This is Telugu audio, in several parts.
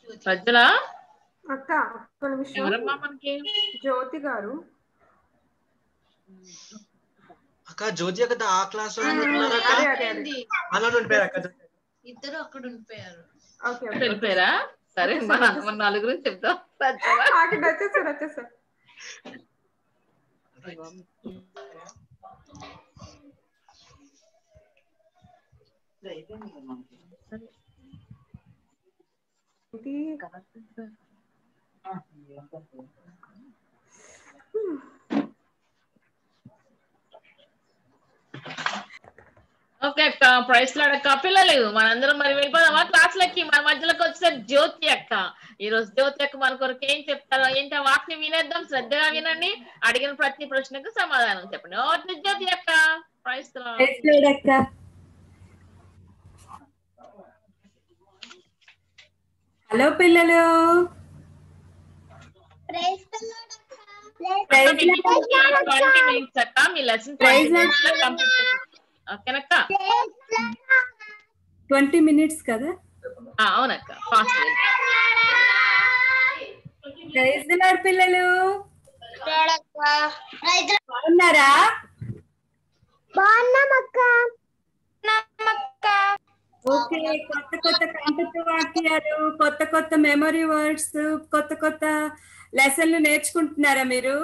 ప్రజల అక్క ఒక్క నిమిషం ఎవరమ్మా మనకి జ్యోతి గారు అక్క జ్యోతి అక్క ఆ క్లాస్ లో అదే అదే అదే అలా ఉండిపోయారు అక్క ఇద్దరు అక్కడ ఉండిపోయారు ఓకే ఓకే వెళ్ళిపోయారా సరే మన మన నలుగురు చెప్తాం ప్రజల ఆగండి వచ్చేసారు వచ్చేసారు ఇది ఓకే అక్క ప్రైస్ లాడక్క పిల్లలు మనందరం మరి వెళ్ళిపోదామా క్లాసులకి మన మధ్యలోకి వచ్చిన జ్యోతి అక్క ఈ రోజు జ్యోతి అక్క మన కొరకు ఏం చెప్తారో ఏంటో వాటిని వినేద్దాం శ్రద్ధగా వినండి అడిగిన ప్రతి ప్రశ్నకు సమాధానం చెప్పండి ఓ జ్యోతి అక్క ప్రైస్ అక్క హలో పిల్లలు ప్రైజ్ ట్వంటీ మినిట్స్ అక్క మీ లెసన్ Praise ఓకేనక్క ట్వంటీ మినిట్స్ కదా ఆ, అవునక్క ఫాస్ట్ ప్రైజ్ లాడ్ పిల్లలు బాగున్నారా ఓకే కొత్త కొత్త కంటత వాక్యాలు కొత్త కొత్త మెమరీ వర్డ్స్ కొత్త కొత్త లెసన్లు నేర్చుకుంటున్నారా మీరు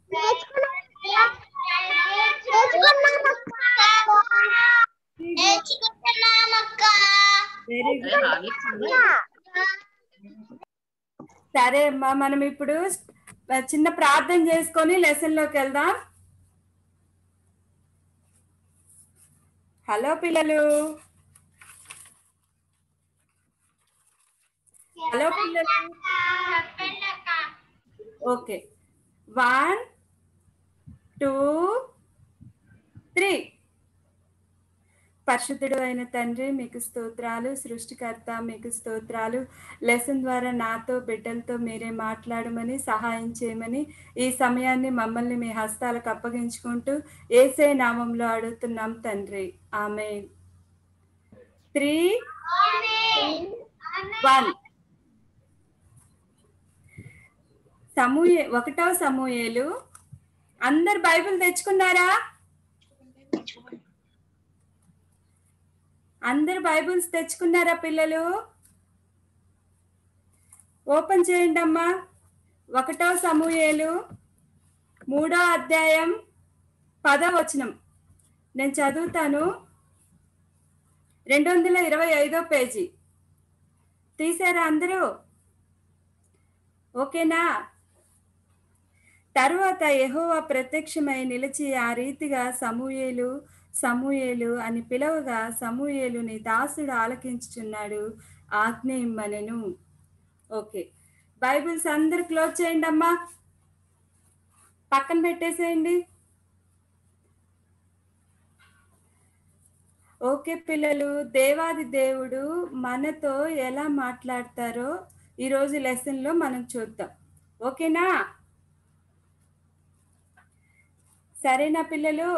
వెరీ గుడ్ సరే అమ్మా మనం ఇప్పుడు చిన్న ప్రార్థన చేసుకొని లెసన్ లోకి వెళ్దాం హలో పిల్లలు హలో పిల్లలు ఓకే వన్ టూ త్రీ పరిశుద్ధుడు అయిన తండ్రి మీకు స్తోత్రాలు సృష్టికర్త మీకు స్తోత్రాలు లెసన్ ద్వారా నాతో బిడ్డలతో మీరే మాట్లాడమని సహాయం చేయమని ఈ సమయాన్ని మమ్మల్ని మీ హస్తాలకు అప్పగించుకుంటూ ఏసే నామంలో అడుగుతున్నాం తండ్రి ఆమె త్రీ వన్ సమూహే ఒకటో సమూహేలు అందరు బైబిల్ తెచ్చుకున్నారా అందరు బైబిల్స్ తెచ్చుకున్నారా పిల్లలు ఓపెన్ చేయండి అమ్మా ఒకటో సమూహేలు మూడో అధ్యాయం పదో వచనం నేను చదువుతాను రెండు వందల ఇరవై ఐదో పేజీ తీసారా అందరూ ఓకేనా తరువాత యెహోవా ప్రత్యక్షమై నిలిచి ఆ రీతిగా సమూయేలు సమూయేలు అని పిలవగా సమూయేలు నీ దాసుడు ఆలకించుచున్నాడు ఆజ్ఞ ఇమ్మనెను ఓకే బైబిల్స్ అందరు క్లోజ్ చేయండి అమ్మా పక్కన పెట్టేసేయండి ఓకే పిల్లలు దేవాది దేవుడు మనతో ఎలా మాట్లాడతారో ఈరోజు లెసన్లో మనం చూద్దాం ఓకేనా సరేనా పిల్లలు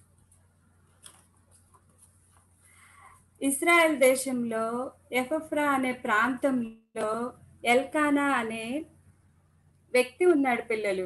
ఇస్రాయెల్ దేశంలో ఎఫఫ్రా అనే ప్రాంతంలో ఎల్కానా అనే వ్యక్తి ఉన్నాడు పిల్లలు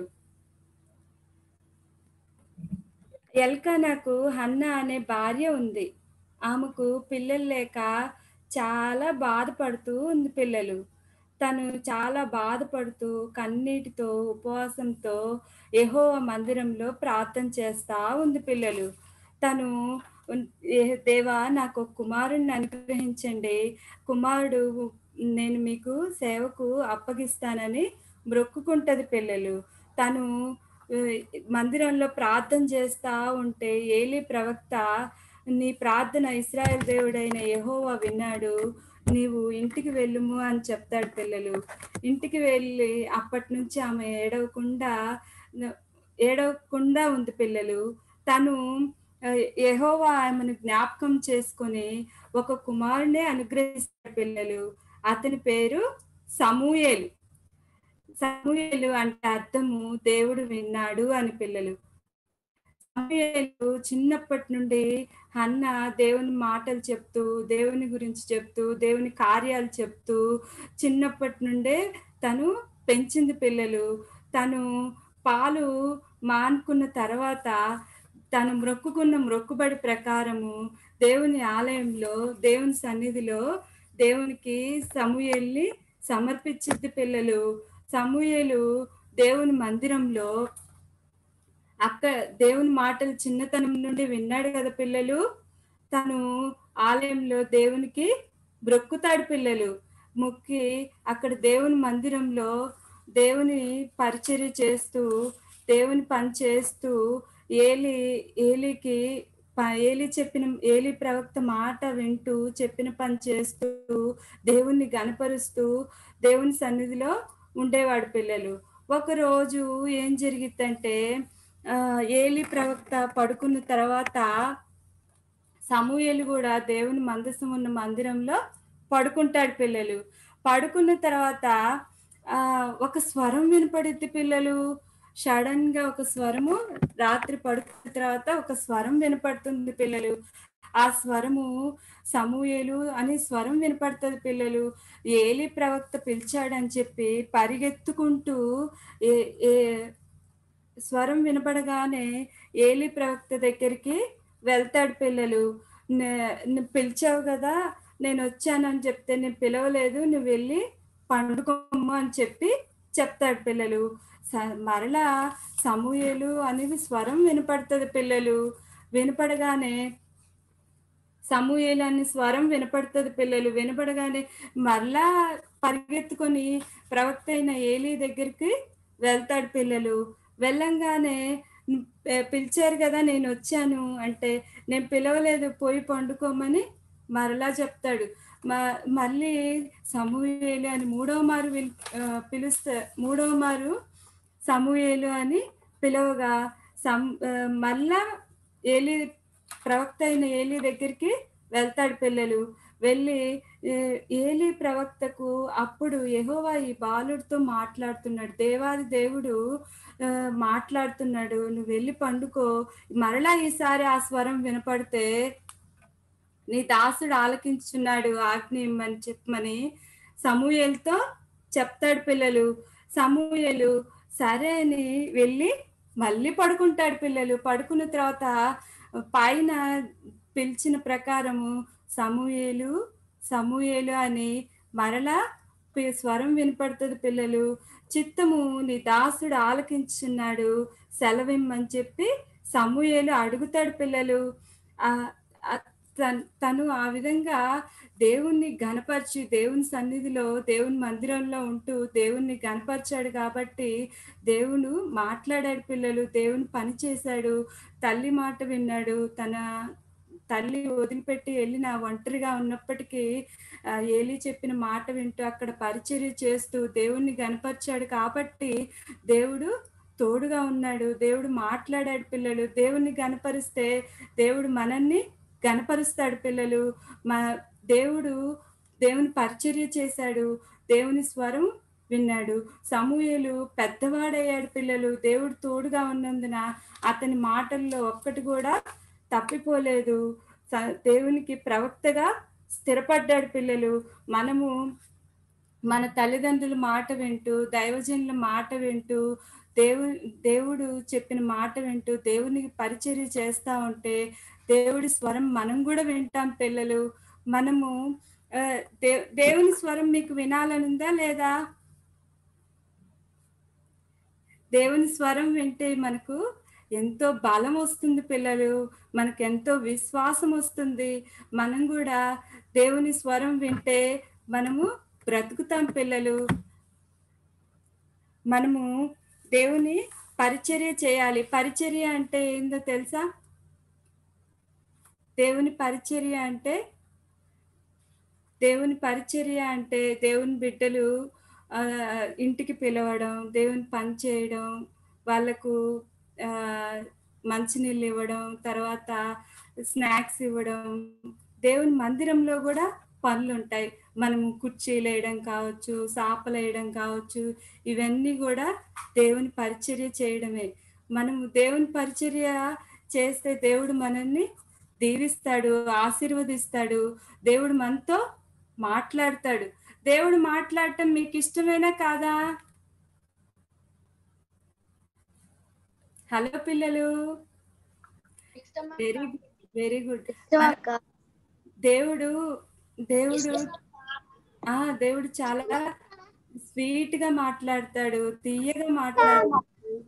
ఎల్కానాకు హన్న అనే భార్య ఉంది ఆమెకు పిల్లలు లేక చాలా బాధపడుతూ ఉంది పిల్లలు తను చాలా బాధపడుతూ కన్నీటితో ఉపవాసంతో యెహో మందిరంలో ప్రార్థన చేస్తా ఉంది పిల్లలు తను "ఏ- దేవా నాకు ఒక కుమారుణ్ణి అనుగ్రహించండి కుమారుడు నేను మీకు సేవకు అప్పగిస్తానని మొక్కుకుంటది పిల్లలు తను ఆ, మందిరంలో ప్రార్థన చేస్తా ఉంటే ఏలి ప్రవక్త నీ ప్రార్థన ఇస్రాయల్ దేవుడైన యెహోవా విన్నాడు నీవు ఇంటికి వెళ్ళుము అని చెప్తాడు పిల్లలు ఇంటికి వెళ్ళి అప్పటి నుంచి ఆమె ఏడవకుండా ఏడవకుండా ఉంది పిల్లలు తను ఆ, యెహోవా ఆమెను జ్ఞాపకం చేసుకొని ఒక కుమారునే అనుగ్రహిస్తాడు పిల్లలు అతని పేరు సమూయేలు సమూయేలు అంటే అర్థము దేవుడు విన్నాడు అని పిల్లలు సమూయేలు చిన్నప్పటి నుండి హన్న దేవుని మాటలు చెప్తూ దేవుని గురించి చెప్తూ దేవుని కార్యాలు చెప్తూ చిన్నప్పటి నుండే తను పెంచింది పిల్లలు తను పాలు మానుకున్న తర్వాత తను మొక్కుకున్న మొక్కుబడి ప్రకారము దేవుని ఆలయంలో దేవుని సన్నిధిలో దేవునికి సమూయేల్ని సమర్పించింది పిల్లలు సమూయేలు దేవుని మందిరంలో అక్క దేవుని మాటలు చిన్నతనం నుండి విన్నాడు కదా పిల్లలు తను ఆలయంలో దేవునికి బ్రొక్కుతాడు పిల్లలు మొక్కి అక్కడ దేవుని మందిరంలో దేవుని పరిచర్య చేస్తూ దేవుని పని చేస్తూ ఏలి ఏలికి ప- ఏలి చెప్పిన ఏలి ప్రవక్త మాట వింటూ చెప్పిన పని చేస్తూ దేవుణ్ణి గనపరుస్తూ దేవుని సన్నిధిలో ఉండేవాడు పిల్లలు ఒక రోజు ఏం జరిగిద్దంటే ఆ, ఏలి ప్రవక్త పడుకున్న తర్వాత సమూయేలు కూడా దేవుని మందసం ఉన్న మందిరంలో పడుకుంటాడు పిల్లలు పడుకున్న తర్వాత ఆ ఒక స్వరం వినపడిద్ది పిల్లలు సడన్ గా ఒక స్వరము రాత్రి పడుకున్న తర్వాత ఒక స్వరం వినపడుతుంది పిల్లలు ఆ స్వరము సమూయేలు అనే స్వరం వినపడుతుంది పిల్లలు ఏలి ప్రవక్త పిలిచాడని చెప్పి పరిగెత్తుకుంటూ ఏ ఏ స్వరం వినపడగానే ఏలి ప్రవక్త దగ్గరికి వెళ్తాడు పిల్లలు నే- నువ్వు పిలిచావు కదా నేను వచ్చానని చెప్తే నేను పిలవలేదు నువ్వు వెళ్ళి పండుకోమ్మ అని చెప్పి చెప్తాడు పిల్లలు స- మరలా సమూయేలు అనేది స్వరం వినపడుతుంది పిల్లలు వినపడగానే సమూయేలు అనే స్వరం వినపడుతుంది పిల్లలు వినపడగానే మరలా పరిగెత్తుకొని ప్రవక్త అయిన ఏలి దగ్గరికి వెళ్తాడు పిల్లలు వెళ్ళంగానే "ను- పి- పిలిచారు కదా నేను వచ్చాను అంటే నేను పిలవలేదు పోయి పండుకోమని మరలా చెప్తాడు మ- మళ్ళీ సమూయేలు అని మూడవ మారు పిల్ ఆ, పిలుస్తా మూడవ మారు సమూయేలు అని పిలవగా సం ఆ, మళ్ళా ఏలి ప్రవక్త అయిన ఏలి దగ్గరికి వెళ్తాడు పిల్లలు వెళ్ళి ఏ- ఏలి ప్రవక్తకు అప్పుడు యెహోవా ఈ బాలుడితో మాట్లాడుతున్నాడు దేవాది దేవుడు ఆ, మాట్లాడుతున్నాడు నువ్వు వెళ్ళి పండుకో మరలా ఈసారి ఆ స్వరం వినపడితే నీ దాసుడు ఆలకించుచున్నాడు ఆజ్ఞ ఇమ్మని చెప్పమని సమూయేలుతో చెప్తాడు పిల్లలు సమూయేలు సరే అని వెళ్ళి మళ్ళీ పడుకుంటాడు పిల్లలు పడుకున్న తర్వాత పైన పిలిచిన ప్రకారము సమూయేలు సమూయేలు అని మరలా పి- స్వరం వినపడుతుంది పిల్లలు చిత్తము నీ దాసుడు ఆలకించున్నాడు సెలవిమ్మని చెప్పి సమూయేలు అడుగుతాడు పిల్లలు ఆ ఆ తన్- తను ఆ విధంగా దేవుణ్ణి గనపరిచి దేవుని సన్నిధిలో దేవుని మందిరంలో ఉంటూ దేవుణ్ణి గనపరిచాడు కాబట్టి దేవుడు మాట్లాడాడు పిల్లలు దేవుని పని చేశాడు తల్లి మాట విన్నాడు తన తల్లి వదిలిపెట్టి వెళ్ళిన ఒంటరిగా ఉన్నప్పటికీ ఆ, ఏలి చెప్పిన మాట వింటూ అక్కడ పరిచర్య చేస్తూ దేవుణ్ణి గనపరిచాడు కాబట్టి దేవుడు తోడుగా ఉన్నాడు దేవుడు మాట్లాడాడు పిల్లలు దేవుణ్ణి గనపరిస్తే దేవుడు మనల్ని గనపరుస్తాడు పిల్లలు మా దేవుడు దేవుని పరిచర్య చేశాడు దేవుని స్వరం విన్నాడు సమూయేలు పెద్దవాడయ్యాడు పిల్లలు దేవుడు తోడుగా ఉన్నందున అతని మాటల్లో ఒక్కటి కూడా తప్పిపోలేదు స- దేవునికి ప్రవక్తగా స్థిరపడ్డాడు పిల్లలు మనము మన తల్లిదండ్రుల మాట వింటూ దైవజనుల మాట వింటూ దేవు దేవుడు చెప్పిన మాట వింటూ దేవునికి పరిచర్య చేస్తా ఉంటే దేవుడి స్వరం మనం కూడా వింటాం పిల్లలు మనము ఆ, దే దేవుని స్వరం మీకు వినాలనుందా లేదా దేవుని స్వరం వింటే మనకు ఎంతో బలం వస్తుంది పిల్లలు మనకు ఎంతో విశ్వాసం వస్తుంది మనం కూడా దేవుని స్వరం వింటే మనము బ్రతుకుతాం పిల్లలు మనము దేవుని పరిచర్య చేయాలి పరిచర్య అంటే ఏందో తెలుసా దేవుని పరిచర్య అంటే దేవుని పరిచర్య అంటే దేవుని బిడ్డలు ఆ, ఇంటికి పిలవడం దేవుని పని చేయడం వాళ్ళకు ఆ, మంచినీళ్ళు ఇవ్వడం తర్వాత స్నాక్స్ ఇవ్వడం దేవుని మందిరంలో కూడా పనులు ఉంటాయి మనం కుర్చీలు వేయడం కావచ్చు సాపలు వేయడం కావచ్చు ఇవన్నీ కూడా దేవుని పరిచర్య చేయడమే మనము దేవుని పరిచర్య చేస్తే దేవుడు మనల్ని దీవిస్తాడు ఆశీర్వదిస్తాడు దేవుడు మనతో మాట్లాడతాడు దేవుడు మాట్లాడటం మీకు ఇష్టమేనా కాదా హలో పిల్లలు వెరీ వెరీ గుడ్ దేవుడు దేవుడు ఆ దేవుడు చాలా స్వీట్ గా మాట్లాడతాడు తీయగా మాట్లాడతాడు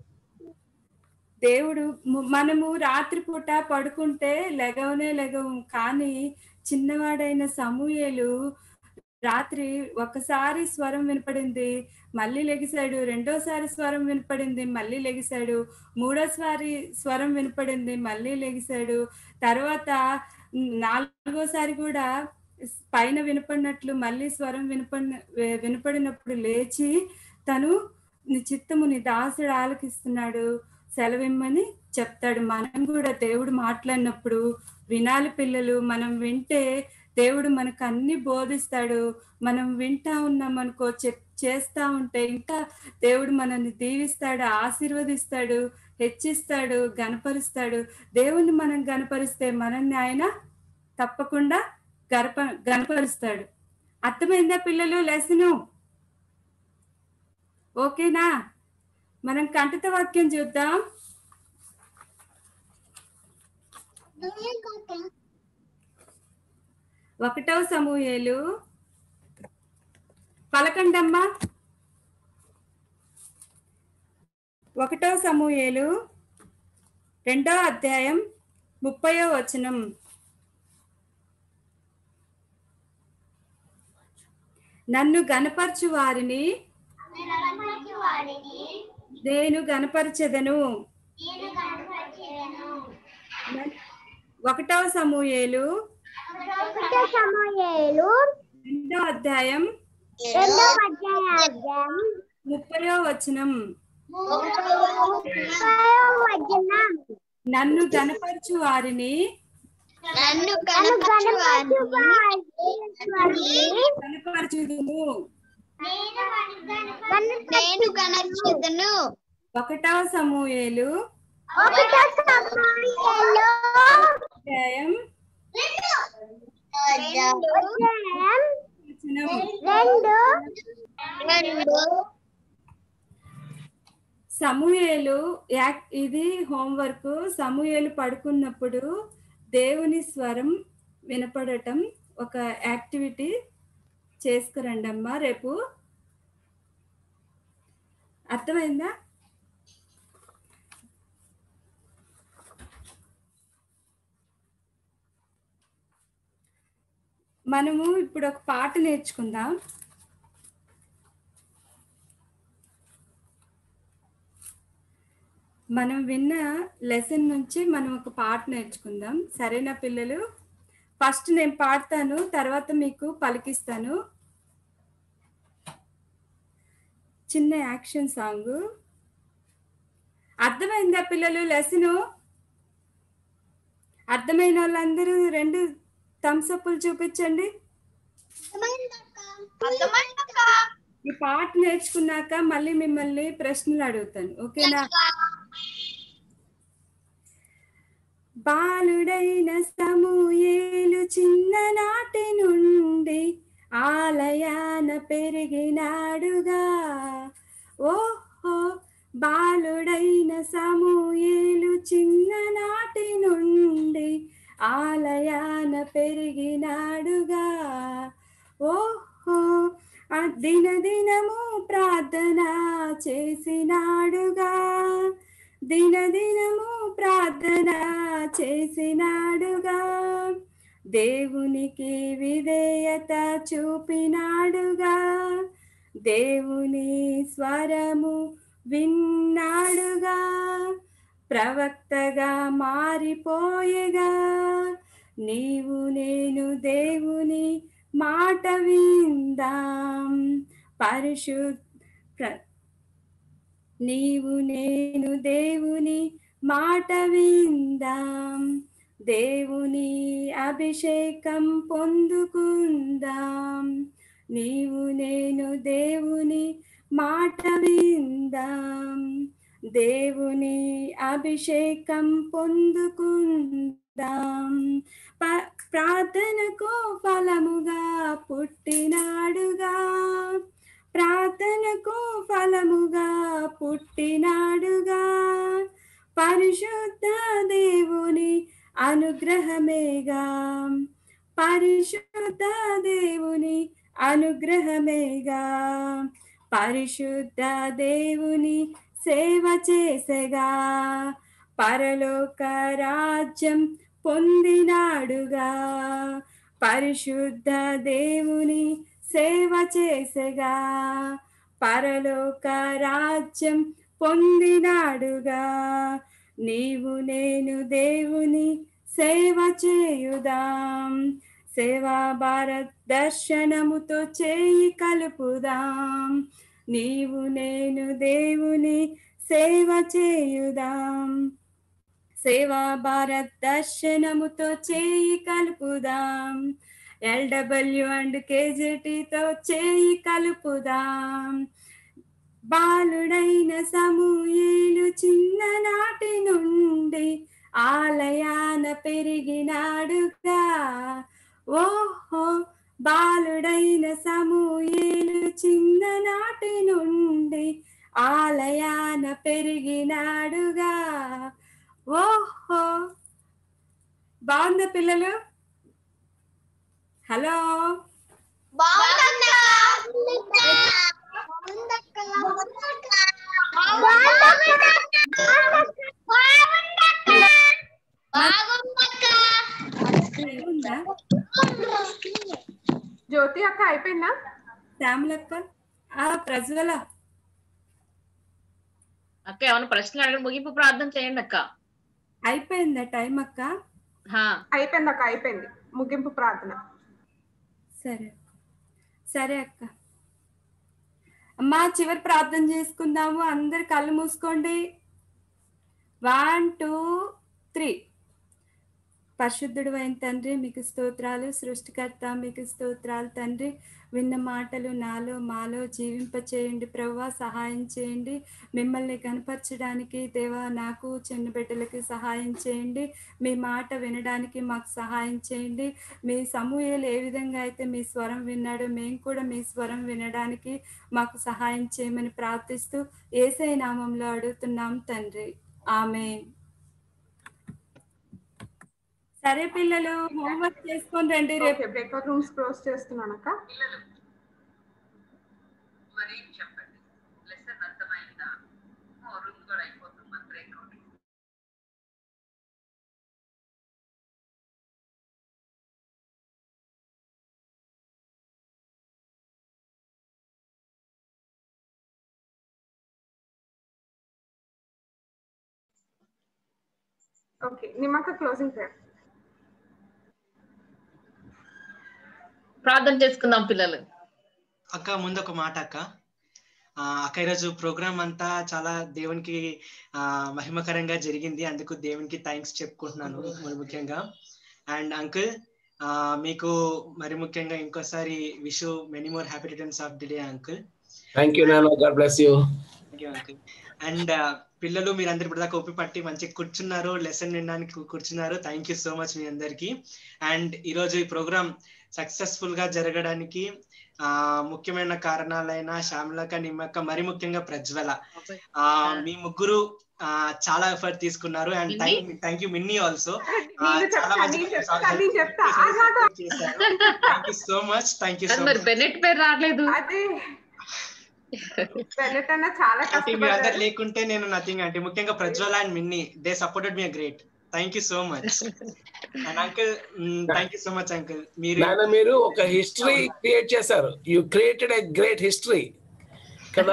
దేవుడు ము- మనము రాత్రిపూట పడుకుంటే లెగవనే లెగవు కానీ చిన్నవాడైన సమూయేలు రాత్రి ఒకసారి స్వరం వినపడింది మళ్ళీ లెగిశాడు రెండోసారి స్వరం వినపడింది మళ్ళీ లెగిశాడు మూడోసారి స్వరం వినపడింది మళ్ళీ లెగిశాడు తర్వాత నాలుగోసారి కూడా పైన వినపడినట్లు మళ్ళీ స్వరం వినపడిన వినపడినప్పుడు లేచి తను నీ చిత్తము నీ దాసుడు ఆలకిస్తున్నాడు సెలవిమ్మని చెప్తాడు మనం కూడా దేవుడు మాట్లాడినప్పుడు వినాలి పిల్లలు మనం వింటే దేవుడు మనకు అన్ని బోధిస్తాడు మనం వింటా ఉన్నాం అనుకో చెప్ చేస్తా ఉంటే ఇంకా దేవుడు మనల్ని దీవిస్తాడు ఆశీర్వదిస్తాడు హెచ్చిస్తాడు గనపరుస్తాడు దేవుణ్ణి మనం గనపరిస్తే మనల్ని ఆయన తప్పకుండా గనప గనపరుస్తాడు అర్థమైందా పిల్లలు లెసను ఓకేనా మనం కంటత వాక్యం చూద్దాం ఒకటవ సమూహేలు పలకండమ్మా ఒకటవ సమూహేలు రెండో అధ్యాయం ముప్పయో వచనం నన్ను గనపరచు వారిని నేను గనపరచెదను ఒకటవ సమూహేలు సమూయేలు రెండో అధ్యాయం రెండో అధ్యాయం ముప్పయో వచనం వచనం నన్ను గనపరచు వారిని నన్ను కనపరచు గనపరచుదును నేను కనర్చుదను ఒకటవ సమూహేలు ఒకటో సమూయేలు అధ్యాయం అధ్యాయం వచనం రెండు రెండు సమూహేలు యాక్ ఇది హోంవర్క్ సమూహేలు పడుకున్నప్పుడు దేవుని స్వరం వినపడటం ఒక యాక్టివిటీ చేసుకురండి అమ్మా రేపు అర్థమైందా మనము ఇప్పుడు ఒక పాట నేర్చుకుందాం మనం విన్న లెసన్ నుంచి మనం ఒక పాట నేర్చుకుందాం సరేనా పిల్లలు ఫస్ట్ నేను పాడతాను తర్వాత మీకు పలికిస్తాను చిన్న యాక్షన్ సాంగ్ అర్థమైందా పిల్లలు లెసను అర్థమైన వాళ్ళందరూ రెండు థమ్స్ అప్లు చూపించండి ఈ పాట నేర్చుకున్నాక మళ్ళీ మిమ్మల్ని ప్రశ్నలు అడుగుతాను ఓకేనా బాలుడైన సమూయేలు చిన్ననాటి నుండి ఆలయాన పెరిగినాడుగా ఓహో బాలుడైన సమూయేలు చిన్ననాటి నుండి ఆలయాన పెరిగినాడుగా ఓహో ఆ దినదినము ప్రార్థన చేసినాడుగా దినదినము ప్రార్థన చేసినాడుగా దేవునికి విధేయత చూపినాడుగా దేవుని స్వరము విన్నాడుగా ప్రవక్తగా మారిపోయేగా నీవు నేను దేవుని మాట విందాం పరిశు ప్ర- నీవు నేను దేవుని మాట విందాం దేవుని అభిషేకం పొందుకుందాం నీవు నేను దేవుని మాట విందాం దేవుని అభిషేకం పొందుకుందాం ప- ప్రార్థనకు ఫలముగా పుట్టినాడుగా ప్రార్థనకు ఫలముగా పుట్టినాడుగా పరిశుద్ధ దేవుని అనుగ్రహమేగా పరిశుద్ధ దేవుని అనుగ్రహమేగా పరిశుద్ధ దేవుని సేవ చేసగా పరలోక రాజ్యం పొందినాడుగా పరిశుద్ధ దేవుని సేవ చేసగా పరలోక రాజ్యం పొందినాడుగా నీవు నేను దేవుని సేవ చేయుదాం సేవా భారత్ దర్శనముతో చేయి కలుపుదాం నీవు నేను దేవుని సేవ చేయుదాం సేవా భారత్ దర్శనముతో చేయి కలుపుదాం ఎల్డబ్ల్యూ అండ్ కేజీటీతో చేయి కలుపుదాం బాలుడైన సమూయేలు చిన్ననాటి నుండి ఆలయాన పెరిగినాడుగా ఓహో బాలుడైన సమూయేలు చిన్ననాటి నుండి ఆలయాన పెరిగినాడుగా ఓహో బాగుందా పిల్లలు హలో ఉందా జ్యోతి అక్క అయిపోయిందా శ్యామలక్క ఆ ప్రజ్వల అక్క ఏమైనా ప్రశ్నలు అడగండి ముగింపు ప్రార్థన చేయండి అక్క అయిపోయిందా టైం అక్క హా. అయిపోయింది అక్క అయిపోయింది ముగింపు ప్రార్థన సరే సరే అక్క అమ్మా చివరి ప్రార్థన చేసుకుందాము అందరు కళ్ళు మూసుకోండి వన్ టూ త్రీ పరిశుద్ధుడు అయిన తండ్రి మీకు స్తోత్రాలు సృష్టికర్త మీకు స్తోత్రాలు తండ్రి విన్న మాటలు నాలో మాలో జీవింపచేయండి ప్రవ్వా సహాయం చేయండి మిమ్మల్ని కనపరచడానికి దేవా నాకు చిన్న బిడ్డలకి సహాయం చేయండి మీ మాట వినడానికి మాకు సహాయం చేయండి మీ సమూహలు ఏ విధంగా అయితే మీ స్వరం విన్నాడో మేము కూడా మీ స్వరం వినడానికి మాకు సహాయం చేయమని ప్రార్థిస్తూ ఏసై నామంలో అడుగుతున్నాం తండ్రి ఆమె సరే పిల్లలు హోంవర్క్ చేసుకొని రండి రేపు ఓకే బ్రేక్అవుట్ రూమ్స్ క్లోజ్ చేస్తున్నాను అక్క మరేం చెప్పండి లెసన్ అర్థమైందా రూమ్ కూడా అయిపోతుంది మన బ్రేక్అవుట్ ఓకే నిమ్మక్క క్లోజింగ్ ప్రేయర్ ప్రార్థన చేసుకుందాం పిల్లలు అక్క ముందు ఒక మాట అక్క ఆ, అక్క ఈరోజు ప్రోగ్రామ్ అంతా చాలా దేవునికి ఆ మహిమకరంగా జరిగింది అందుకు దేవునికి థ్యాంక్స్ చెప్పుకుంటున్నాను మరి ముఖ్యంగా అండ్ అంకుల్ మీకు మరి ముఖ్యంగా ఇంకోసారి wish many more happy returns of the day uncle thank you నాన్న God bless you thank you uncle and పిల్లలు మీరందరూ ఇప్పుడు దాకా ఒప్పి పట్టి మంచిగా కూర్చున్నారు లెసన్ వినడానికి కూ- కూర్చున్నారు థ్యాంక్ యూ సో మచ్ మీ అందరికి అండ్ ఈరోజు ఈ ప్రోగ్రామ్ సక్సెస్ఫుల్ గా జరగడానికి ఆ ముఖ్యమైన కారణాలైన శ్యామలక నిమ్మక్క మరి ముఖ్యంగా ప్రజ్వల ఆ మీ ముగ్గురు ఆ చాలా ఎఫర్ట్ తీసుకున్నారు and Minni? Thank you Minni also నేను చెప్తా నేను చెప్తా నేను చెప్తా ఆగాగు. Thank you so much thank you so మరి మచ్ బెనెట్ పేరు రావట్లేదు అదే బెల్లెట్ అన్న చాలా అంటే మీ అందరు కష్టపడ్డారు లేకుంటే నేను నథింగ్ అంటే ముఖ్యంగా Prajwala and Minni they supported me great thank you so much and uncle thank you so much uncle మీరు నాన్న మీరు ఒక హిస్టరీ క్రియేట్ చేశారు you created a great history కదా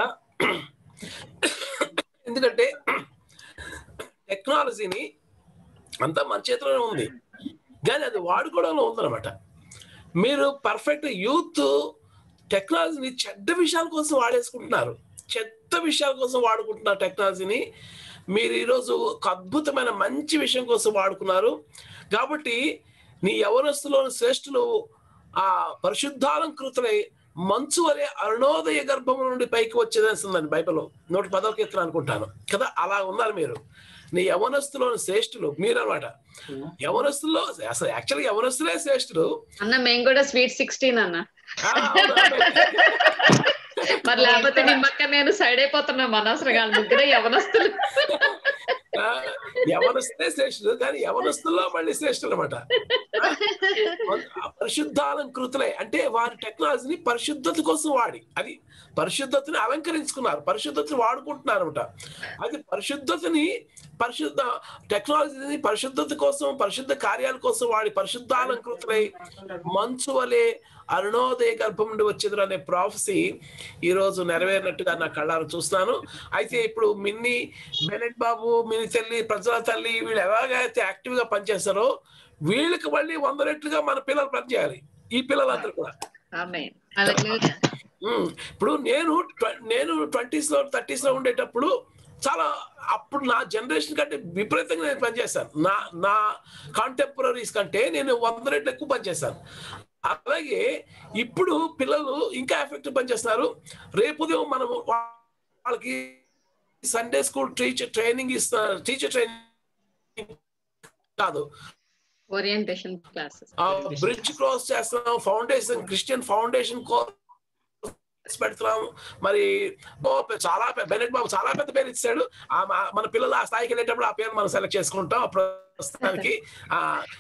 ఎందుకంటే టెక్నాలజీని అంతా మన చేతిలోనే ఉంది కానీ అది వాడుకోవడంలో ఉందన్నమాట మీరు పర్ఫెక్ట్ యూత్ టెక్నాలజీని చెడ్డ విషయాల కోసం వాడేసుకుంటున్నారు చెత్త విషయాల కోసం వాడుకుంటున్నారు టెక్నాలజీని మీరు ఈరోజు ఒక అద్భుతమైన మంచి విషయం కోసం వాడుకున్నారు కాబట్టి నీ యవనస్తులోని శ్రేష్ఠులు ఆ పరిశుద్ధాలంకృతులై మంచు వలె అరుణోదయ గర్భం నుండి పైకి వచ్చేదేస్తుందండి బైబిల్ నూట పదవ కీర్తన అనుకుంటాను కదా అలా ఉన్నారు మీరు నీ యవనస్తులోని శ్రేష్ఠులు మీరు అనమాట యవనస్తుల్లో అసలు యాక్చువల్గా యవనస్తులే శ్రేష్ఠులు అన్న మేము కూడా స్వీట్ సిక్స్టీన్ అన్న ఆ, అవునా? మరి లేకపోతే నిమ్మక్క నేను సైడ్ అయిపోతున్నాం అనవసరంగా వాళ్ళ ముగ్గురే యవనస్తులు ఆ, యవనస్తులే శ్రేష్ఠులు కానీ యవనస్తుల్లో మళ్ళీ శ్రేష్ఠులు అనమాట పరిశుద్ధాలంకృతులే అంటే వారి టెక్నాలజీని పరిశుద్ధత కోసం వాడి అది పరిశుద్ధతని అలంకరించుకున్నారు పరిశుద్ధతని వాడుకుంటున్నారు అనమాట అది పరిశుద్ధతని పరిశుద్ధ టెక్నాలజీని పరిశుద్ధత కోసం పరిశుద్ధ కార్యాల కోసం వాడి పరిశుద్ధాలంకృతులై మంచు వలె అరుణోదయ గర్భం నుండి వచ్చేది అనే ప్రాఫెసీ ఈ రోజు నెరవేరినట్టుగా నా కళ్ళారు చూస్తున్నాను అయితే ఇప్పుడు మిన్ని బెనెట్ బాబు మిని తల్లి ప్రజల తల్లి వీళ్ళు ఎలాగైతే యాక్టివ్ గా పనిచేస్తారో వీళ్ళకి మళ్ళీ వంద రెట్లుగా మన పిల్లలు పనిచేయాలి ఈ పిల్లలందరూ కూడా ఆమేన్. హల్లెలూయా. ఉమ్, ఇప్పుడు నేను ట్వ- నేను ట్వంటీస్ లో థర్టీస్ లో ఉండేటప్పుడు చాలా అప్పుడు నా జనరేషన్ కంటే విపరీతంగా నేను పనిచేశాను నా నా కాంటెంపరీస్ కంటే నేను వంద రెట్లు ఎక్కువ పనిచేశాను అలాగే ఇప్పుడు పిల్లలు ఇంకా ఎఫెక్టివ్ పనిచేస్తున్నారు రేపు ఉదయం మనం వాళ్ళకి సండే స్కూల్ టీచర్ ట్రైనింగ్ ఇస్తున్నారు టీచర్ ట్రైనింగ్ కాదు ఓరియంటేషన్ క్లాసెస్ బ్రిడ్జ్ క్రాస్ చేస్తున్నాం ఫౌండేషన్ క్రిస్టియన్ ఫౌండేషన్ కోర్స్ పెడుతున్నాం మరి ఓ పె- చాలా పె- బెనెట్ బాబు చాలా పెద్ద పేరు ఇచ్చాడు ఆ మ- మన పిల్లలు ఆ స్థాయికి వెళ్ళేటప్పుడు ఆ పేరు మనం సెలెక్ట్ చేసుకుంటాం ఆ ప్రస్తుతానికి ఆ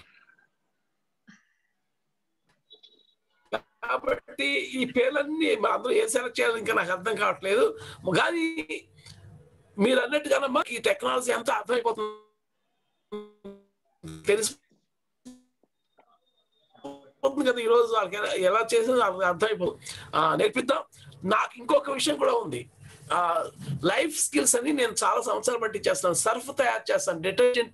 కాబట్టి ఈ పేర్లన్నీ మన అందరూ ఏం సెలెక్ట్ చేయాలి ఇంకా నాకు అర్థం కావట్లేదు కానీ మీరు అన్నట్టుగానమ్మా ఈ టెక్నాలజీ అంతా అర్థమైపోతుంది తెలిసి అయిపోతుంది కదా ఈ రోజు వాళ్ళకి ఎలా- ఎలా చేసిందో వాళ్ళకి అర్థమైపోతుంది ఆ, నేర్పిద్దాం నాకు ఇంకొక విషయం కూడా ఉంది ఆ లైఫ్ స్కిల్స్ అని నేను చాలా సంవత్సరాలు బట్టి చేస్తాను సర్ఫ్ తయారు చేస్తాను డిటర్జెంట్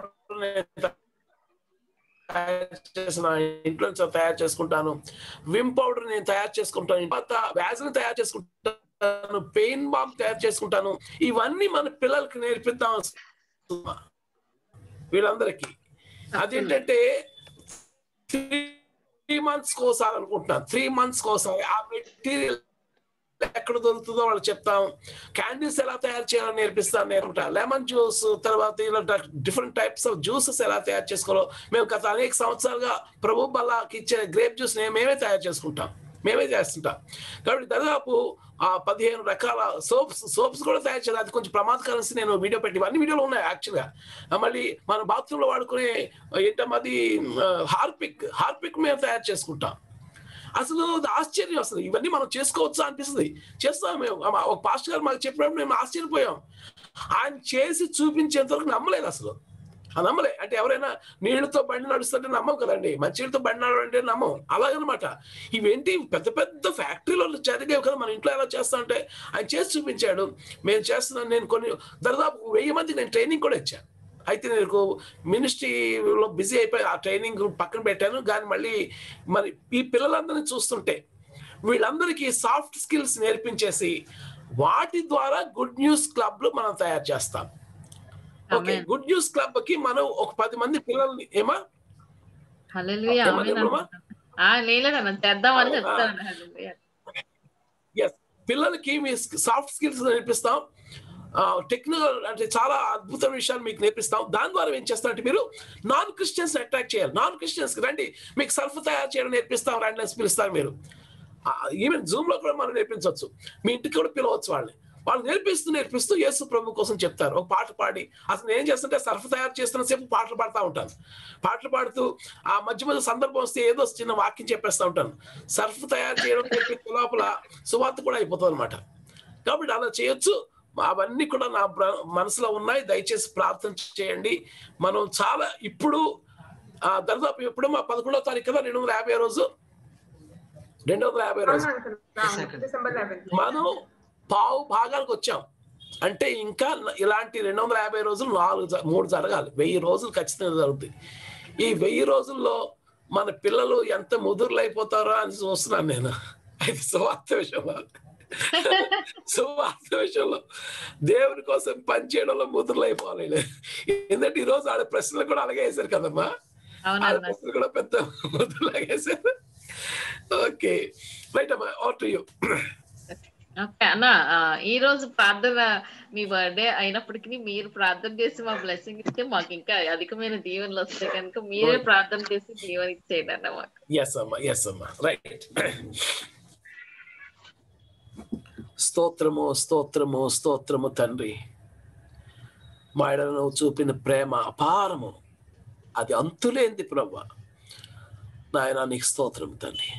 చేసిన ఇన్ఫ్లుయెన్సర్ తయారు చేసుకుంటాను విమ్ పౌడర్ నేను తయారు చేసుకుంటాను తర్వాత వ్యాజిన్ తయారు చేసుకుంటాను పెయిన్ బాంబ్ తయారు చేసుకుంటాను ఇవన్నీ మన పిల్లలకి నేర్పిద్దాం వీళ్ళందరికీ అదేంటంటే త్రీ మంత్స్ కోసారి అనుకుంటున్నాను త్రీ మంత్స్ కోసారి ఆ మెటీరియల్ ఎక్కడ దొరుకుతుందో వాళ్ళు చెప్తాం క్యాండిల్స్ ఎలా తయారు చేయాలో నేర్పిస్తాను నేర్పుతా లెమన్ జ్యూస్ తర్వాత ఇలా డిఫరెంట్ టైప్స్ ఆఫ్ జ్యూసెస్ ఎలా తయారు చేసుకోవాలో మేము గత అనేక సంవత్సరాలుగా ప్రభు బల్లాకి ఇచ్చే గ్రేప్ జ్యూస్ మేమే తయారు చేసుకుంటాం మేమే చేస్తుంటాం కాబట్టి దాదాపు ఆ పదిహేను రకాల సోప్స్ సోప్స్ కూడా తయారు చేయాలి అది కొంచెం ప్రమాదకరం నేను వీడియో పెట్టి అన్ని వీడియోలు ఉన్నాయి యాక్చువల్గా మళ్ళీ మన బాత్రూమ్ లో వాడుకునే ఏంటమ్మది హార్పిక్ హార్పిక్ మేము తయారు చేసుకుంటాం అసలు అది ఆశ్చర్యం అసలు ఇవన్నీ మనం చేసుకోవచ్చా అనిపిస్తుంది చేస్తాం మేము ఆ ఒక పాస్టర్ గారు మాకు చెప్పినప్పుడు మేము ఆశ్చర్యపోయాం ఆయన చేసి చూపించేంత వరకు నమ్మలేదు అసలు ఆ నమ్మలే అంటే ఎవరైనా నీళ్లతో బండి నడుస్తుంటే నమ్మం కదండి మంచినీళ్ళతో బండి నడవంటే నమ్మం అలాగనమాట ఇవేంటి పెద్ద పెద్ద ఫ్యాక్టరీలో జరిగేవి కదా మన ఇంట్లో ఎలా చేస్తా అంటే ఆయన చేసి చూపించాడు మేము చేస్తున్నాను నేను కొన్ని దాదాపు వెయ్యి మందికి నేను ట్రైనింగ్ కూడా ఇచ్చాను అయితే నేను మినిస్ట్రీలో బిజీ అయిపోయి ఆ ట్రైనింగ్ పక్కన పెట్టాను కానీ మళ్ళీ మరి ఈ పిల్లలందరినీ చూస్తుంటే వీళ్ళందరికీ సాఫ్ట్ స్కిల్స్ నేర్పించేసి వాటి ద్వారా గుడ్ న్యూస్ క్లబ్లు మనం తయారు చేస్తాం okay Amen. Good news club కి మనం ఒక పది మంది పిల్లల్ని ఏమా హల్లెలూయా ఏమన్నా ఆమేన్ ఏమన్నా? అన్న. ఆ లేలేదన్న చేద్దామని ఆ, చెప్తాను హల్లెలూయా ఎస్ పిల్లలకి మీ సాఫ్ట్ స్కిల్స్ నేర్పిస్తాం టెక్నికల్ అంటే చాలా అద్భుతమైన విషయాలు మీకు నేర్పిస్తాం దాని ద్వారా ఏం చేస్తారంటే మీరు నాన్ క్రిస్టియన్స్ అట్రాక్ట్ చేయాలి నాన్ క్రిస్టియన్స్ రండి మీకు సర్ఫ్ తయారు చేయడం నేర్పిస్తాం రండి అని పిలుస్తారు మీరు ఈవెన్ జూమ్ లో కూడా మనం నేర్పించవచ్చు మీ ఇంటికి కూడా పిలవచ్చు వాళ్ళని వాళ్ళు నేర్పిస్తూ నేర్పిస్తూ యేసు ప్రభు కోసం చెప్తారు ఒక పాట పాడి అసలు నేను ఏం చేస్తుంటే సర్ఫ్ తయారు చేస్తున్న సేపు పాటలు పాడుతూ ఉంటాను పాటలు పాడుతూ ఆ మధ్య మధ్య సందర్భం వస్తే ఏదో చిన్న వాక్యం చెప్పేస్తూ ఉంటాను సర్ఫ్ తయారు చేయడం నేర్పించే లోపల సువార్త కూడా అయిపోతుంది అనమాట కాబట్టి అలా చేయొచ్చు అవన్నీ కూడా నా ప్ర- మనసులో ఉన్నాయి దయచేసి ప్రార్థన చేయండి మనం చాలా ఇప్పుడు ఆ, దాదాపు ఎప్పుడు మా పదకొండవ తారీఖు కదా రెండు వందల యాభై రోజు రెండు వందల యాభై రోజు డిసెంబర్ లెవెన్ మనం పావు భాగానికి వచ్చాం అంటే ఇంకా ఇలాంటి రెండు వందల యాభై రోజులు నాలుగు జ- మూడు జరగాలి వెయ్యి రోజులు ఖచ్చితంగా జరుగుతాయి ఈ వెయ్యి రోజుల్లో మన పిల్లలు ఎంత ముదురులు అయిపోతారో అని చూస్తున్నాను నేను అది సువార్త విషయంలో సువార్త విషయంలో దేవుని కోసం పనిచేయడంలో ముదురులు అయిపోవాలి వీళ్ళు. ఎందుకంటే ఈ రోజు ఆడ ప్రశ్నలు కూడా అలాగే వేశారు కదమ్మా ఆడ అవునన్న ప్రశ్నలు కూడా పెద్ద ముద్దులాగా వేశారు ఓకే రైట్ అమ్మా ఆర్ టు యూ ఓకే అన్న ఆ, ఈ రోజు ప్రార్థన మీ బర్త్డే అయినప్పటికీ మీరు ప్రార్థన చేసి మా బ్లెస్సింగ్ ఇస్తే మాకు ఇంకా అధికమైన దీవెనలు వస్తాయి కనుక మీరే ప్రార్థన చేసి దీవెన ఇచ్చేయండి అన్న మాకు ఎస్ అమ్మా ఎస్ అమ్మా రైట్ స్తోత్రము స్తోత్రము స్తోత్రము తండ్రి మా ఎడల నువ్వు చూపిన ప్రేమ అపారము అది అంతులేంది ప్రభా నాయన నీకు స్తోత్రం తండ్రి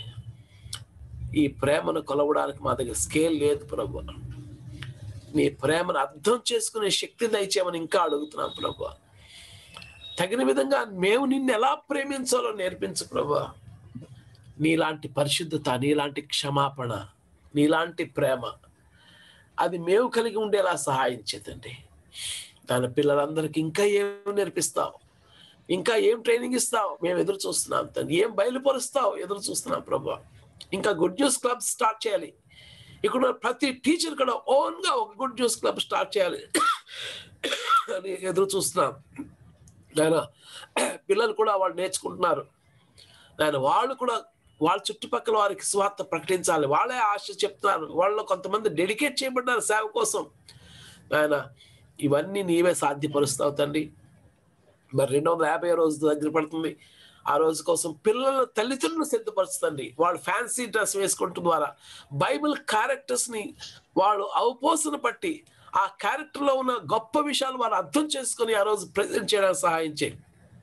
ఈ ప్రేమను కొలవడానికి మా దగ్గర స్కేల్ లేదు ప్రభు నీ ప్రేమను అర్థం చేసుకునే శక్తి దయచేయమని ఇంకా అడుగుతున్నాం ప్రభు తగిన విధంగా మేము నిన్ను ఎలా ప్రేమించాలో నేర్పించు ప్రభా నీలాంటి పరిశుద్ధత నీలాంటి క్షమాపణ నీలాంటి ప్రేమ అది మేము కలిగి ఉండేలా సహాయం చేతండి దాని పిల్లలందరికీ ఇంకా ఏం నేర్పిస్తావు ఇంకా ఏం ట్రైనింగ్ ఇస్తావు మేము ఎదురు చూస్తున్నాం తండ్రి ఏం బయలుపరుస్తావు ఎదురు చూస్తున్నాం ప్రభా ఇంకా గుడ్ న్యూస్ క్లబ్ స్టార్ట్ చేయాలి ఇక్కడ ఉన్న ప్రతి టీచర్ కూడా ఓన్ గా ఒక గుడ్ న్యూస్ క్లబ్ స్టార్ట్ చేయాలి అని ఎదురు చూస్తున్నాం నాయన పిల్లలు కూడా వాళ్ళు నేర్చుకుంటున్నారు నాయన వాళ్ళు కూడా వాళ్ళ చుట్టుపక్కల వారికి స్వార్థ ప్రకటించాలి వాళ్ళే ఆశ చెప్తున్నారు వాళ్ళు కొంతమంది డెడికేట్ చేయబడ్డారు సేవ కోసం నాయన ఇవన్నీ నీవే సాధ్యపరుస్తావు తండ్రి మరి రెండు వందల యాభై రోజు దగ్గర పడుతుంది ఆ రోజు కోసం పిల్లల తల్లిదండ్రులు సిద్ధపరుస్తుంది వాళ్ళు ఫ్యాన్సీ డ్రెస్ వేసుకుంటూ ద్వారా బైబిల్ క్యారెక్టర్స్ ని వాళ్ళు అవపోసన పట్టి ఆ క్యారెక్టర్ లో ఉన్న గొప్ప విషయాలు వాళ్ళు అర్థం చేసుకొని ఆ రోజు ప్రజెంట్ చేయడానికి సహాయం చేయండి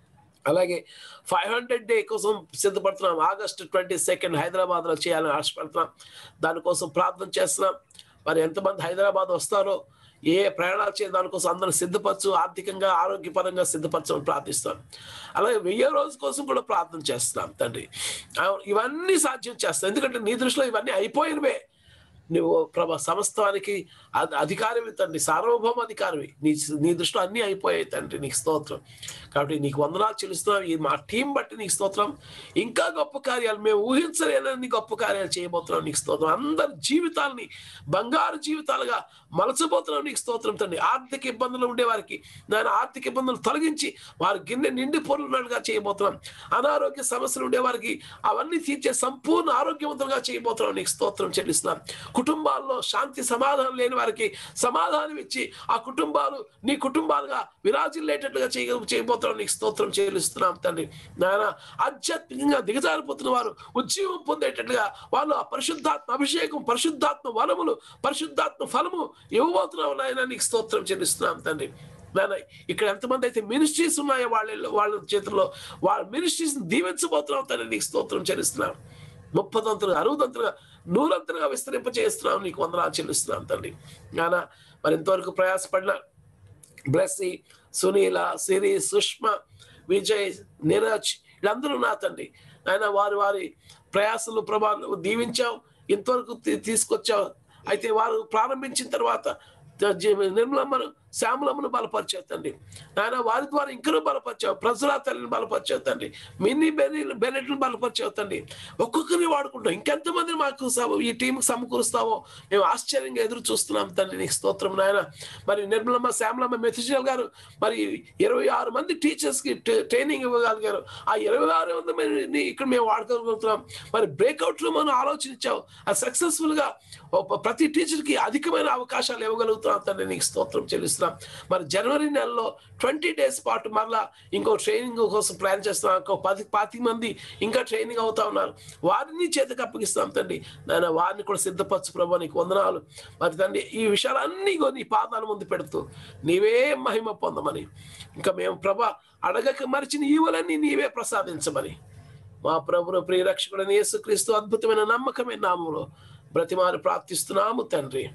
అలాగే ఫైవ్ హండ్రెడ్ డే కోసం సిద్ధపడుతున్నాం ఆగస్ట్ ట్వంటీ సెకండ్ హైదరాబాద్ లో చేయాలని ఆశపడుతున్నాం దానికోసం ప్రార్థన చేస్తున్నాం మరి ఎంతమంది హైదరాబాద్ వస్తారో ఏ ప్రయాణాలు చేయ దానికోసం అందరూ సిద్ధపరచు ఆర్థికంగా ఆరోగ్యపరంగా సిద్ధపరచమని ప్రార్థిస్తాం అలాగే వెయ్యో రోజు కోసం కూడా ప్రార్థన చేస్తున్నాం తండ్రి ఆ, ఇవన్నీ సాధ్యం చేస్తాం ఎందుకంటే నీ దృష్టిలో ఇవన్నీ అయిపోయినవే నువ్వు ప్రభ సమస్తానికి అధ- అధికారివి తండ్రి సార్వభౌమ అధికారివి నీ నీ దృష్టిలో అన్నీ అయిపోయాయి తండ్రి నీకు స్తోత్రం కాబట్టి నీకు వందనాలు చెల్లిస్తున్నాం ఈ మా టీం బట్టి నీకు స్తోత్రం ఇంకా గొప్ప కార్యాలు మేము ఊహించలేని గొప్ప కార్యాలు చేయబోతున్నాం నీకు స్తోత్రం అందరి జీవితాలని బంగారు జీవితాలుగా మలచబోతున్నాం నీకు స్తోత్రం తండ్రి ఆర్థిక ఇబ్బందులు ఉండే వారికి దాని ఆర్థిక ఇబ్బందులు తొలగించి వారి గిన్నె నిండి పొరులున్నట్టుగా చేయబోతున్నాం అనారోగ్య సమస్యలు ఉండే వారికి అవన్నీ తీర్చే సంపూర్ణ ఆరోగ్యవంతంగా చేయబోతున్నాం నీకు స్తోత్రం చెల్లిస్తున్నాం కుటుంబాల్లో శాంతి సమాధానం లేని వారికి సమాధానం ఇచ్చి ఆ కుటుంబాలు నీ కుటుంబాలుగా విరాజిల్లేటట్లుగా చేయ చేయబోతున్నాం నీకు స్తోత్రం చెల్లిస్తున్నాం తండ్రి నాయన ఆధ్యాత్మికంగా దిగజారిపోతున్న వారు ఉద్యోగం పొందేటట్లుగా వాళ్ళు ఆ పరిశుద్ధాత్మ అభిషేకం పరిశుద్ధాత్మ వరములు పరిశుద్ధాత్మ ఫలము ఇవ్వబోతున్నావు నాయన నీకు స్తోత్రం చెల్లిస్తున్నాం తండ్రి నాయన ఇక్కడ ఎంతమంది అయితే మినిస్ట్రీస్ ఉన్నాయో వాళ్ళ వాళ్ళ చేతుల్లో వాళ్ళ మినిస్ట్రీస్ దీవించబోతున్నాం తండ్రి నీకు స్తోత్రం చెల్లిస్తున్నాం ముప్పదంతులుగా అరువుదంతులుగా నూరంతులుగా విస్తరింప చేస్తున్నాం నీకు వందనాలు చెల్లిస్తున్నాం తండ్రి నాన్న మరి ఇంతవరకు ప్రయాసపడిన బ్లెస్సి సునీల సిరి సుష్మ విజయ్ నీరజ్ వీళ్ళందరూ నా తండ్రి ఆయన వారి వారి ప్రయాసలు ప్రభా నువ్వు దీవించావు ఇంతవరకు తీ- తీసుకొచ్చావు అయితే వారు ప్రారంభించిన తర్వాత త- జీ- నిర్మలమ్మను శ్యామలమ్మను బలపరిచావు తండ్రి నాయన వారి ద్వారా ఇంకనూ బలపరిచావు ప్రజల తల్లిని బలపరిచావు తండ్రి మినీ బెని బెనెట్లను బలపరిచావు తండ్రి ఒక్కొక్కరిని వాడుకుంటాం ఇంకెంతమందిని మాకు సమ- ఈ టీంకి సమకూరుస్తావో మేము ఆశ్చర్యంగా ఎదురు చూస్తున్నాం తండ్రి నీకు స్తోత్రం నాయన మరి నిర్మలమ్మ శ్యామలమ్మ మెథిజల్ గారు మరి ఇరవై ఆరు మంది టీచర్స్ కి ట్రే- ట్రైనింగ్ ఇవ్వగలిగారు ఆ ఇరవై ఆరు మంది ఇక్కడ మేము వాడుకోగలుగుతున్నాం మరి బ్రేక్అవుట్ రూమ్ అని ఆలోచించావు అది సక్సెస్ఫుల్ గా ఒక ప్రతి టీచర్ కి అధికమైన అవకాశాలు ఇవ్వగలుగుతున్నాం తండ్రి నీకు స్తోత్రం చెల్లిస్తున్నాం మరి జనవరి నెలలో ట్వంటీ డేస్ పాటు మరలా ఇంకో ట్రైనింగ్ కోసం ప్లాన్ చేస్తున్నాం ఇంకో పది పాతి మంది ఇంకా ట్రైనింగ్ అవుతా ఉన్నారు వారిని చేతికి అప్పగిస్తాం తండ్రి నాయన వారిని కూడా సిద్ధపరచు ప్రభా నీకు వందనాలు మరి తండ్రి ఈ విషయాలన్నీ కూడా నీ పాదాల ముందు పెడుతూ నీవే మహిమ పొందమని ఇంకా మేము ప్రభా అడగక మరిచిన ఈవులన్నీ నీవే ప్రసాదించమని మా ప్రభును ప్రియరక్షకుడని యేసుక్రీస్తు అద్భుతమైన నమ్మకమైన నామములో బ్రతిమారి ప్రార్థిస్తున్నాము తండ్రి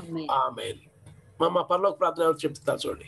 ఆమె మా మా పరలోక ప్రార్థన ఎవరు చెప్తున్నారు చూడండి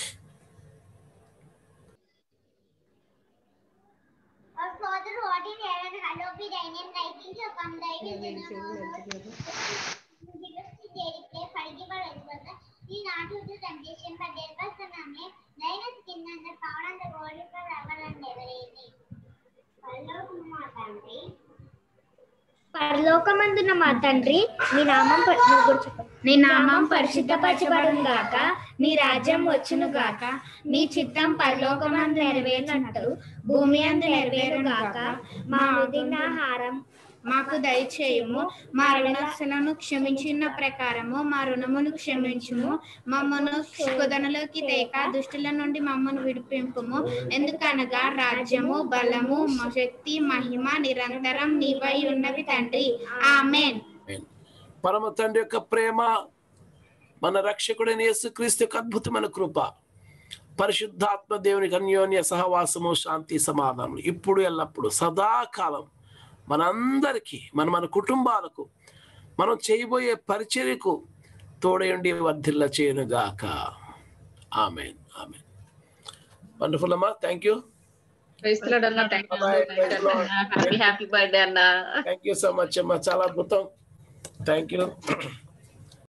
Our Father who art in heaven, hallowed be thy name. Thy kingdom come, thy will be done on earth. Give us today our daily bread. Forgive our trespasses. Lead not us into temptation, but deliver us from evil. Thine is the kingdom, and the power, and the glory forever and ever. Amen. పరలోకము మా తండ్రి పరలోకమందున మా తండ్రి నీ నామం ప- నువ్వు కూడా చెప్పు. నీ నామం పరిశుద్ధపరచబడును గాక నీ రాజ్యం వచ్చును గాక నీ చిత్తం పరలోకమందు నెరవేరినట్టు భూమి అందు నెరవేరు గాక మా ఉదినాహారం మాకు దయచేయము మా రుణస్తులను క్షమించిన ప్రకారము మా రుణమును క్షమించుము మమ్మను శుధనలోకి తేక దుష్టుల నుండి మమ్మను విడిపింపుము ఎందుకనగా రాజ్యము బలము మ- శక్తి మహిమ నిరంతరం నీవై ఉన్నవి తండ్రి ఆమెన్ పరమ తండ్రి యొక్క ప్రేమ మన రక్షకుడైన యేసుక్రీస్తు యొక్క అద్భుతమైన కృప పరిశుద్ధాత్మ దేవునికి అన్యోన్య సహవాసము శాంతి సమాధానం ఇప్పుడు ఎల్లప్పుడు సదాకాలం మనందరికీ మన మన కుటుంబాలకు మనం చేయబోయే పరిచర్యకు తోడయుండి వర్ధిల్ల చేయనుగాక ఆమె ఆమె వండర్ఫుల్ అమ్మా థ్యాంక్ యూ క్రైస్తవుడు అన్న థ్యాంక్ హ్యాపీ హ్యాపీ బర్త్డే అన్న థ్యాంక్ యూ సో మచ్ అమ్మా చాలా అద్భుతం థ్యాంక్ యూ